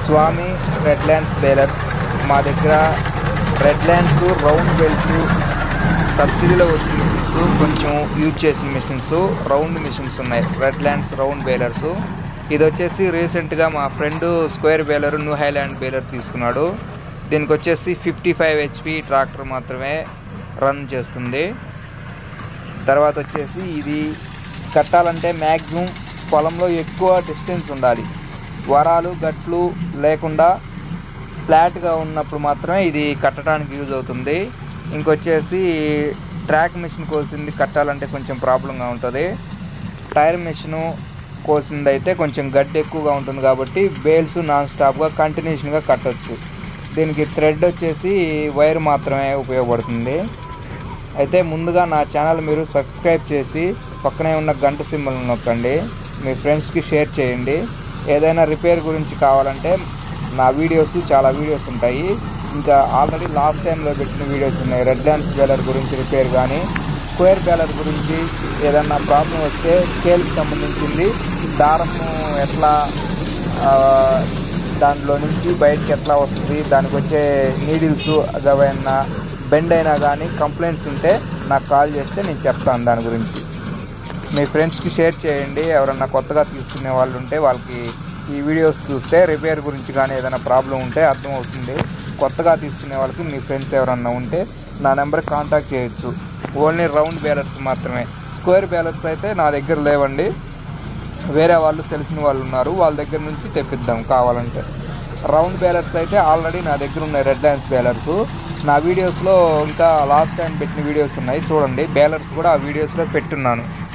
స్వామి red lands balers మా దగ్గర red lands round belt సబ్సిడీలో వచ్చిన మిషన్స్ కొంచెం యూజ్ చేసిన మిషన్స్ రౌండ్ మిషన్స్ ఉన్నాయి రెడ్ ల్యాండ్స్ రౌండ్ బేలర్స్ ఇది వచ్చేసి రీసెంట్గా మా friend square baler new highland baler తీసుకున్నాడు దీనికి వచ్చేసి ఫిఫ్టీ ఫైవ్ హెచ్పి ట్రాక్టర్ మాత్రమే రన్ చేస్తుంది తర్వాత వచ్చేసి ఇది కట్టాలంటే మ్యాక్సిమం పొలంలో ఎక్కువ డిస్టెన్స్ ఉండాలి వరాలు గట్లు లేకుండా ఫ్లాట్గా ఉన్నప్పుడు మాత్రమే ఇది కట్టడానికి యూజ్ అవుతుంది ఇంకొచ్చేసి ట్రాక్ మిషన్ కోసింది కట్టాలంటే కొంచెం ప్రాబ్లంగా ఉంటుంది టైర్ మిషను కోసింది అయితే కొంచెం గడ్డి ఎక్కువగా ఉంటుంది కాబట్టి బేల్స్ నాన్ స్టాప్గా కంటిన్యూషన్గా కట్టొచ్చు దీనికి థ్రెడ్ వచ్చేసి వైర్ మాత్రమే ఉపయోగపడుతుంది అయితే ముందుగా నా ఛానల్ మీరు సబ్స్క్రైబ్ చేసి పక్కనే ఉన్న గంట సింబల్ నొక్కండి మీ ఫ్రెండ్స్కి షేర్ చేయండి ఏదైనా రిపేర్ గురించి కావాలంటే నా వీడియోస్ చాలా వీడియోస్ ఉంటాయి ఇంకా ఆల్రెడీ లాస్ట్ టైంలో పెట్టిన వీడియోస్ ఉన్నాయి రెడ్ ల్యాండ్స్ బేలర్ గురించి రిపేర్ కానీ స్క్వేర్ బేలర్ గురించి ఏదన్నా ప్రాబ్లం వస్తే స్కేల్కి సంబంధించింది దారము ఎట్లా ఆ, దాంట్లో నుంచి బయటకి ఎట్లా వస్తుంది దానికి వచ్చే నీడిల్స్ అవైనా బెండ్ అయినా కానీ కంప్లైంట్స్ ఉంటే నాకు కాల్ చేస్తే నేను చెప్తాను దాని గురించి మీ ఫ్రెండ్స్కి షేర్ చేయండి ఎవరన్నా కొత్తగా తీసుకునే వాళ్ళు ఉంటే వాళ్ళకి ఈ వీడియోస్ చూస్తే రిపేర్ గురించి కానీ ఏదైనా ప్రాబ్లం ఉంటే అర్థమవుతుంది కొత్తగా తీసుకునే వాళ్ళకి మీ ఫ్రెండ్స్ ఎవరన్నా ఉంటే నా నెంబర్ కాంటాక్ట్ చేయొచ్చు ఓన్లీ రౌండ్ బ్యాలర్స్ మాత్రమే స్క్వేర్ బ్యాలర్స్ అయితే నా దగ్గర లేవండి వేరే వాళ్ళు తెలిసిన వాళ్ళు ఉన్నారు వాళ్ళ దగ్గర నుంచి తెప్పిద్దాం కావాలంటే రౌండ్ బ్యాలర్స్ అయితే ఆల్రెడీ నా దగ్గర ఉన్నాయి రెడ్ ల్యాండ్స్ బ్యాలర్స్ నా వీడియోస్లో ఇంకా లాస్ట్ టైం పెట్టిన వీడియోస్ ఉన్నాయి చూడండి బ్యాలర్స్ కూడా ఆ వీడియోస్లో పెట్టున్నాను